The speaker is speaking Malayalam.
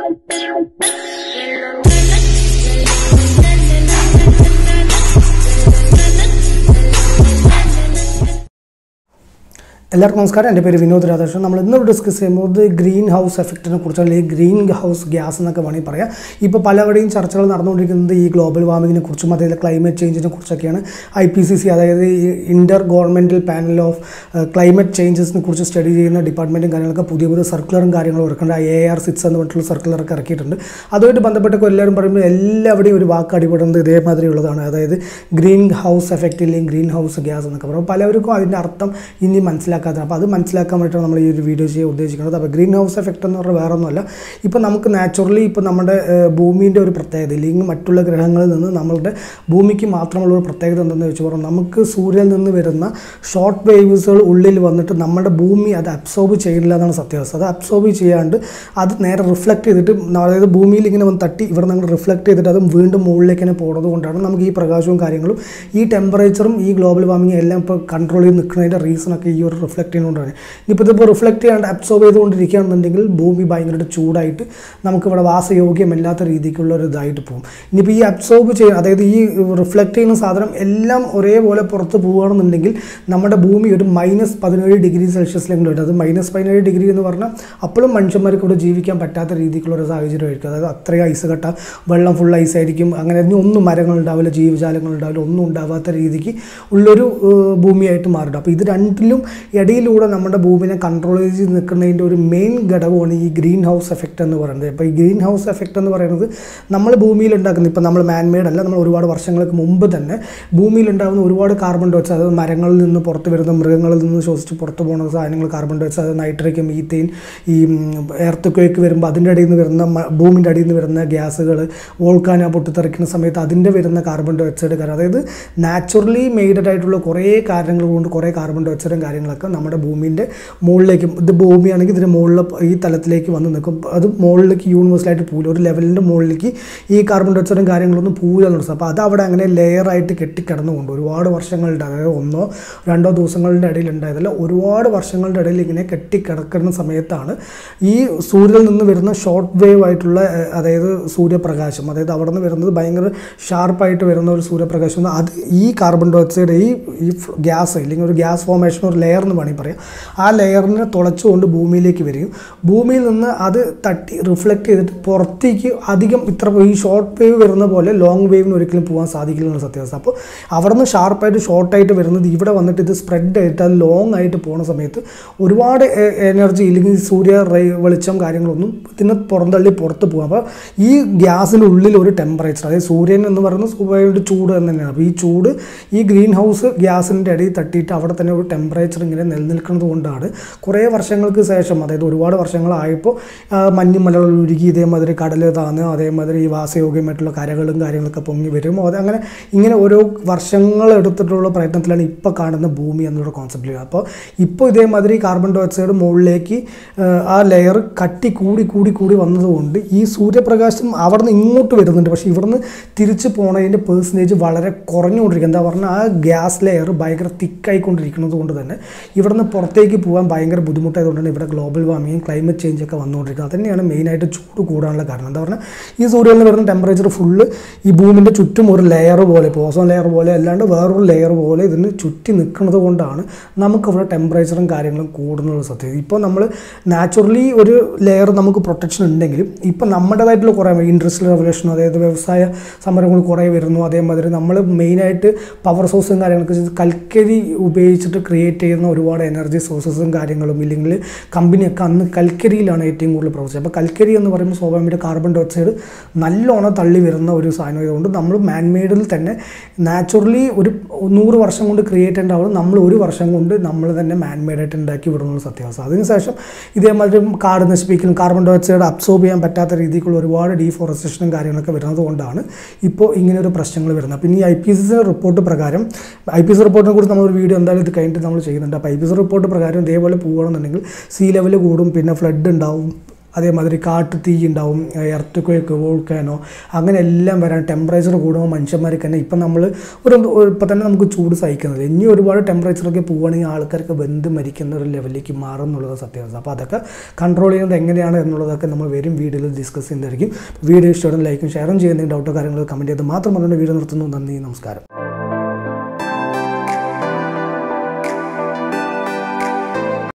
എല്ലാവർക്കും നമസ്കാരം എൻ്റെ പേര് വിനോദ് രാധാകൃഷ്ണൻ നമ്മൾ ഇന്ന് ഡിസ്കസ് ചെയ്യുമ്പോൾ ഗ്രീൻ ഹൗസ് എഫക്റ്റിനെ കുറിച്ചാണ് അല്ലെങ്കിൽ ഗ്രീൻ ഹൗസ് ഗ്യാസ് എന്നൊക്കെ വേണമെങ്കിൽ പറയാം ഇപ്പോൾ പലവിടെയും ചർച്ചകൾ നടന്നുകൊണ്ടിരിക്കുന്നത് ഈ ഗ്ലോബൽ വാർമിങ്ങിനെ കുറിച്ചും അതേപോലെ ക്ലൈമറ്റ് ചേഞ്ചിനെ കുറിച്ചൊക്കെയാണ് ഐ പി സി സി അതായത് ഈ intergovernmental panel of climate ചേഞ്ചസിനെ കുറിച്ച് സ്റ്റഡി ചെയ്യുന്ന ഡിപ്പാർട്ട്മെൻറ്റും കാര്യങ്ങളൊക്കെ പുതിയ പുതിയ സർക്കുലറും കാര്യങ്ങളും ഇറക്കുന്നുണ്ട് എ ആർ സിക്സ് എന്ന് പറഞ്ഞിട്ടുള്ള സർക്കുലറൊക്കെ ഇറക്കിയിട്ടുണ്ട് അതുമായിട്ട് ബന്ധപ്പെട്ടൊക്കെ എല്ലാവരും പറയുമ്പോൾ എല്ലാവരുടെയും ഒരു വാക്ക് അടിപെടുന്നത് ഇതേമാതിരിയുള്ളതാണ് അതായത് ഗ്രീൻ ഹൗസ് എഫക്റ്റ് ഇല്ലെങ്കിൽ ഗ്രീൻ ഹൗസ് ഗ്യാസ് എന്നൊക്കെ പറയും പലവർക്കും അതിൻ്റെ അർത്ഥം ഇനി മനസ്സിലാക്കാത്ത അപ്പോൾ അത് മനസ്സിലാക്കാൻ വേണ്ടിയിട്ടാണ് നമ്മൾ ഈ ഒരു വീഡിയോ ചെയ്യാൻ ഉദ്ദേശിക്കുന്നത് അപ്പോൾ ഗ്രീൻ ഹൗസ് എഫക്റ്റ് എന്ന് പറഞ്ഞാൽ വേറെ ഒന്നുമല്ല ഇപ്പോൾ നമുക്ക് നാച്ചുറലി ഇപ്പോൾ നമ്മുടെ ഏഹ്, ഭൂമിൻ്റെ ഒരു പ്രത്യേകത ഇല്ലെങ്കിൽ മറ്റുള്ള ഗ്രഹങ്ങളിൽ നിന്ന് നമ്മളുടെ ഭൂമിക്ക് മാത്രമുള്ള ഒരു പ്രത്യേകത എന്തെന്ന് വെച്ച് പറഞ്ഞാൽ നമുക്ക് സൂര്യനിൽ നിന്ന് വരുന്ന ഷോർട്ട് വേവ്സുകൾ ഉള്ളിൽ വന്നിട്ട് നമ്മുടെ ഭൂമി അത് അബ്സോർബ് ചെയ്യില്ല എന്നാണ് സത്യാവസ്ഥ അത് അബ്സോർബ് ചെയ്യാണ്ട് അത് നേരെ റിഫ്ലക്റ്റ് ചെയ്തിട്ട് അതായത് ഭൂമിയിൽ ഇങ്ങനെ വന്ന് തട്ടി ഇവിടെ നിന്ന് റിഫ്ലക്റ്റ് ചെയ്തിട്ട് അത് വീണ്ടും മുകളിലേക്ക് തന്നെ പോകുന്നത് കൊണ്ടാണ് നമുക്ക് ഈ പ്രകാശവും കാര്യങ്ങളും ഈ ടെമ്പറേച്ചറും ഈ ഗ്ലോബൽ വാർമിംഗ് എല്ലാം ഇപ്പോൾ കൺട്രോൾ ചെയ്ത് നിൽക്കുന്നതിൻ്റെ റീസണൊക്കെ ഈ ഒരു റിഫ്ലക്റ്റ് ചെയ്യുന്നതുകൊണ്ടാണ് ഇനിയിപ്പോൾ ഇതിപ്പോൾ റിഫ്ലക്റ്റ് ചെയ്യാണ്ട് അബ്സോർബ് ചെയ്തുകൊണ്ടിരിക്കുകയാണെന്നുണ്ടെങ്കിൽ ഭൂമി ഭയങ്കരമായിട്ട് ചൂടായിട്ട് നമുക്കിവിടെ വാസയോഗ്യമല്ലാത്ത രീതിക്കുള്ള ഒരു ഇതായിട്ട് പോകും ഇനിയിപ്പോൾ ഈ അബ്സോർബ് ചെയ്യുക അതായത് ഈ റിഫ്ലക്റ്റ് ചെയ്യുന്ന സാധനം എല്ലാം ഒരേപോലെ പുറത്ത് പോവുകയാണെന്നുണ്ടെങ്കിൽ നമ്മുടെ ഭൂമി ഒരു മൈനസ് പതിനേഴ് ഡിഗ്രി സെൽഷ്യസിലെങ്കിലും വരും അത് മൈനസ് പതിനേഴ് ഡിഗ്രി എന്ന് പറഞ്ഞാൽ അപ്പോഴും മനുഷ്യന്മാർക്ക് ഇവിടെ ജീവിക്കാൻ പറ്റാത്ത രീതിക്കുള്ള ഒരു സാഹചര്യമായിരിക്കും അതായത് അത്രയും ഐസ് കട്ട വെള്ളം ഫുൾ ഐസ് ആയിരിക്കും അങ്ങനെ ഇനി ഒന്നും മരങ്ങൾ ഉണ്ടാവില്ല ജീവജാലങ്ങൾ ഉണ്ടാവില്ല ഒന്നും ഉണ്ടാവാത്ത രീതിക്ക് ഉള്ളൊരു ഏഹ്, ഭൂമിയായിട്ട് മാറിയിട്ട് അപ്പോൾ ഇത് രണ്ടിലും ഇടയിലൂടെ നമ്മുടെ ഭൂമിനെ കൺട്രോൾ ചെയ്ത് നിൽക്കുന്നതിൻ്റെ ഒരു മെയിൻ ഘടകമാണ് ഈ ഗ്രീൻ ഹൗസ് എഫക്റ്റ് എന്ന് പറയുന്നത് അപ്പോൾ ഈ ഗ്രീൻ ഹൗസ് എഫക്റ്റ് എന്ന് പറയുന്നത് നമ്മൾ ഭൂമിയിൽ ഉണ്ടാക്കുന്ന ഇപ്പോൾ നമ്മൾ മാൻമെയ്ഡ് അല്ല നമ്മൾ ഒരുപാട് വർഷങ്ങൾക്ക് മുമ്പ് തന്നെ ഭൂമിയിൽ ഉണ്ടാകുന്ന ഒരുപാട് കാർബൺ ഡൈ ഓക്സൈഡ് അതായത് മരങ്ങളിൽ നിന്ന് പുറത്ത് വരുന്ന മൃഗങ്ങളിൽ നിന്ന് ശ്വസിച്ച് പുറത്ത് പോകുന്ന സാധനങ്ങൾ carbon dioxide nitrate methane ഈ എർത്ത് ക്വേക്ക് വരുമ്പോൾ അതിൻ്റെ അടിയിൽ നിന്ന് വരുന്ന മ- ഭൂമിൻ്റെ അടിയിൽ നിന്ന് വരുന്ന ഗ്യാസുകൾ വോൾക്കാന പൊട്ടിത്തെറിക്കുന്ന സമയത്ത് അതിൻ്റെ വരുന്ന കാർബൺ ഡൈ ഓക്സൈഡ് കാരണം അതായത് നാച്ചുറലി മെയ്ഡഡ് ആയിട്ടുള്ള കുറേ കാരണങ്ങൾ കൊണ്ട് കുറേ കാർബൺ ഡൈ ഓക്സൈഡും കാര്യങ്ങളൊക്കെ നമ്മുടെ ഭൂമിൻ്റെ മുകളിലേക്ക് ഇത് ഭൂമിയാണെങ്കിൽ ഇതിൻ്റെ മുകളിൽ ഈ തലത്തിലേക്ക് വന്ന് നിൽക്കും അത് മുകളിലേക്ക് യൂണിവേഴ്സലായിട്ട് പോകില്ല ഒരു ലെവലിൻ്റെ മുകളിലേക്ക് ഈ കാർബൺ ഡൈ ഓക്സൈഡും കാര്യങ്ങളൊന്നും പോകില്ല എന്നുള്ളത് അപ്പോൾ അത് അവിടെ അങ്ങനെ ലെയറായിട്ട് കെട്ടിക്കിടന്നുകൊണ്ട് ഒരുപാട് വർഷങ്ങളുടെ അതായത് ഒന്നോ രണ്ടോ ദിവസങ്ങളുടെ ഇടയിൽ ഉണ്ടായതല്ല ഒരുപാട് വർഷങ്ങളുടെ ഇടയിൽ ഇങ്ങനെ കെട്ടിക്കിടക്കുന്ന സമയത്താണ് ഈ സൂര്യനിൽ നിന്ന് വരുന്ന ഷോർട്ട് വേവ് ആയിട്ടുള്ള ഏഹ്, അതായത് സൂര്യപ്രകാശം അതായത് അവിടെ നിന്ന് വരുന്നത് ഭയങ്കര ഷാർപ്പായിട്ട് വരുന്ന ഒരു സൂര്യപ്രകാശം അത് ഈ കാർബൺ ഡൈ ഓക്സൈഡ് ഈ ഈ ഗ്യാസ് ഇല്ലെങ്കിൽ ഒരു ഗ്യാസ് ഫോർമേഷൻ ഒരു ലെയർ എന്ന് വേണമെങ്കിൽ പറയാം ആ ലെയറിനെ തുളച്ചുകൊണ്ട് ഭൂമിയിലേക്ക് വരികയും ഭൂമിയിൽ നിന്ന് അത് തട്ടി റിഫ്ലക്റ്റ് ചെയ്തിട്ട് പുറത്തേക്ക് അധികം ഇത്ര ഈ ഷോർട്ട് വേവ് വരുന്ന പോലെ ലോങ് വേവിന് ഒരിക്കലും പോകാൻ സാധിക്കില്ല എന്നുള്ള സത്യാവസ്ഥ അപ്പോൾ അവിടെ നിന്ന് ഷാർപ്പായിട്ട് ഷോർട്ടായിട്ട് വരുന്നത് ഇവിടെ വന്നിട്ട് ഇത് സ്പ്രെഡ് ആയിട്ട് അത് ലോങ് ആയിട്ട് പോകുന്ന സമയത്ത് ഒരുപാട് എനർജി ഇല്ലെങ്കിൽ സൂര്യ റേ വെളിച്ചം കാര്യങ്ങളൊന്നും ഇതിനെ പുറന്തള്ളി പുറത്ത് പോകും അപ്പോൾ ഈ ഗ്യാസിൻ്റെ ഉള്ളിൽ ഒരു ടെമ്പറേച്ചർ അതായത് സൂര്യൻ എന്ന് പറയുന്നത് സ്വാഭാവികമായിട്ട് ചൂട് എന്ന് തന്നെയാണ് അപ്പോൾ ഈ ചൂട് ഈ ഗ്രീൻ ഹൗസ് ഗ്യാസിൻ്റെ ഇടയിൽ തട്ടിയിട്ട് അവിടെ തന്നെ ഒരു ടെമ്പറേച്ചർ ഇങ്ങനെ നിലനിൽക്കുന്നത് കൊണ്ടാണ് കുറേ വർഷങ്ങൾക്ക് ശേഷം അതായത് ഒരുപാട് വർഷങ്ങളായപ്പോൾ ആ, മഞ്ഞുമലകൾ ഉരുകി ഇതേമാതിരി കടൽ താന്ന് അതേമാതിരി ഈ വാസയോഗ്യമായിട്ടുള്ള കരകളും കാര്യങ്ങളൊക്കെ പൊങ്ങി വരും അത് അങ്ങനെ ഇങ്ങനെ ഓരോ വർഷങ്ങൾ എടുത്തിട്ടുള്ള പ്രയത്നത്തിലാണ് ഇപ്പോൾ കാണുന്ന ഭൂമി എന്നുള്ള കോൺസെപ്റ്റിൽ അപ്പോൾ ഇപ്പോൾ ഇതേമാതിരി കാർബൺ ഡൈ ഓക്സൈഡ് മുകളിലേക്ക് ആ, ആ ലെയർ കട്ടി കൂടി കൂടി കൂടി വന്നതുകൊണ്ട് ഈ സൂര്യപ്രകാശം അവിടെ നിന്ന് ഇങ്ങോട്ട് വരുന്നുണ്ട് പക്ഷേ ഇവിടുന്ന് തിരിച്ച് പോണതിൻ്റെ പേഴ്സൻറ്റേജ് വളരെ കുറഞ്ഞുകൊണ്ടിരിക്കുക എന്താ പറഞ്ഞാൽ ആ ഗ്യാസ് ലെയർ ഭയങ്കര തിക്കായിക്കൊണ്ടിരിക്കുന്നത് കൊണ്ട് തന്നെ ഇവിടുന്ന് പുറത്തേക്ക് പോകാൻ ഭയങ്കര ബുദ്ധിമുട്ടായതുകൊണ്ടാണ് ഇവിടെ ഗ്ലോബൽ വാർമിങ് ക്ലൈമറ്റ് ചേഞ്ച് ഒക്കെ വന്നുകൊണ്ടിരിക്കുന്നത് അത് തന്നെയാണ് മെയിനായിട്ട് ചൂട് കൂടാനുള്ള കാരണം എന്താ പറഞ്ഞാൽ ഈ സൂര്യനിൽ നിന്ന് വരുന്ന ടെമ്പറേച്ചർ ഫുള്ള് ഈ ഭൂമിൻ്റെ ചുറ്റും ഒരു ലെയർ പോലെ ഓസോൺ ലെയർ പോലെ അല്ലാണ്ട് വേറൊരു ലെയർ പോലെ ഇതിന് ചുറ്റി നിൽക്കുന്നത് കൊണ്ടാണ് നമുക്കിവിടെ ടെമ്പറേച്ചറും കാര്യങ്ങളും കൂടുന്നത് സത്യം ഇപ്പോൾ നമ്മൾ നാച്ചുറലി ഒരു ലെയർ നമുക്ക് പ്രൊട്ടക്ഷൻ ഉണ്ടെങ്കിലും ഇപ്പോൾ നമ്മുടേതായിട്ടുള്ള കുറേ ഇൻഡസ്ട്രിയൽ റെവല്യൂഷൻ അതായത് വ്യവസായ സംരംഭങ്ങൾ കുറേ വരുന്നു അതേമാതിരി നമ്മൾ മെയിനായിട്ട് പവർ സോഴ്സും കാര്യങ്ങളൊക്കെ ചെയ്ത് കൽക്കരി ഉപയോഗിച്ചിട്ട് ക്രിയേറ്റ് ചെയ്യുന്ന ഒരുപാട് എനർജി സോഴ്സസും കാര്യങ്ങളും ഇല്ലെങ്കിൽ കമ്പനിയൊക്കെ അന്ന് കൽക്കരിയിലാണ് ഏറ്റവും കൂടുതൽ പ്രവർത്തിച്ചത് അപ്പോൾ കൽക്കരി എന്ന് പറയുമ്പോൾ സ്വാഭാവികമായിട്ട് കാർബൺ ഡൈ ഓക്സൈഡ് നല്ലോണം തള്ളി വരുന്ന ഒരു സാധനം ആയതുകൊണ്ട് നമ്മൾ മാൻമെയ്ഡിൽ തന്നെ നാച്ചുറലി ഒരു നൂറ് വർഷം കൊണ്ട് ക്രിയേറ്റ് ഉണ്ടാവും നമ്മൾ ഒരു വർഷം കൊണ്ട് നമ്മൾ തന്നെ മാൻമെയ്ഡായിട്ട് ഉണ്ടാക്കി വിടുന്ന സത്യാവസ്ഥ അതിനുശേഷം ഇതേമാതിരി കാട് നശിപ്പിക്കലും കാർബൺ ഡൈ ഓക്സൈഡ് അബ്സോർബ് ചെയ്യാൻ പറ്റാത്ത രീതിക്കുള്ള ഒരുപാട് ഡീഫോറസ്റ്റേഷനും കാര്യങ്ങളൊക്കെ വരുന്നത് കൊണ്ടാണ് ഇപ്പോൾ ഇങ്ങനെ ഒരു പ്രശ്നങ്ങൾ വരുന്നത് പിന്നെ ഈ ഐ പി എസ് റിപ്പോർട്ട് പ്രകാരം ഐ പി എസ് റിപ്പോർട്ടിനെ കുറിച്ച് നമ്മളൊരു വീഡിയോ എന്തായാലും ഇത് കഴിഞ്ഞിട്ട് നമ്മൾ ചെയ്യുന്നുണ്ട് അപ്പോൾ ഐ പി എസ് റിപ്പോർട്ട് പ്രകാരം ഇതേപോലെ പോവുകയാണെന്നുണ്ടെങ്കിൽ സീ ലെവൽ കൂടും പിന്നെ ഫ്ലഡ് ഉണ്ടാവും അതേമാതിരി കാട്ടു തീ ഉണ്ടാവും എർത്ത് ക്വേക്ക് വോൾക്കാനോ അങ്ങനെ എല്ലാം വരാൻ ടെമ്പറേച്ചർ കൂടുമ്പോൾ മനുഷ്യന്മാർക്ക് തന്നെ ഇപ്പം നമ്മൾ ഒരു ഇപ്പം തന്നെ നമുക്ക് ചൂട് സഹിക്കുന്നത് ഇനി ഒരുപാട് ടെമ്പറേച്ചറൊക്കെ പോവുകയാണെങ്കിൽ ആൾക്കാർക്ക് വെന്ത് മരിക്കുന്ന ഒരു ലെവലിലേക്ക് മാറും എന്നുള്ളത് സത്യമാണ് അപ്പോൾ അതൊക്കെ കൺട്രോൾ ചെയ്യുന്നത് എങ്ങനെയാണ് എന്നുള്ളതൊക്കെ നമ്മൾ വരും വീഡിയോയിൽ ഡിസ്കസ് ചെയ്യുന്നതായിരിക്കും വീഡിയോ ഇഷ്ടപ്പെടുന്ന ലൈക്കും ഷെയറും ചെയ്യുന്ന ഡൗട്ടോ കാര്യങ്ങൾ കമൻറ്റ് ചെയ്ത് മാത്രം പറഞ്ഞുകൊണ്ട് വീഡിയോ നിർത്തുന്നു നന്ദി നമസ്കാരം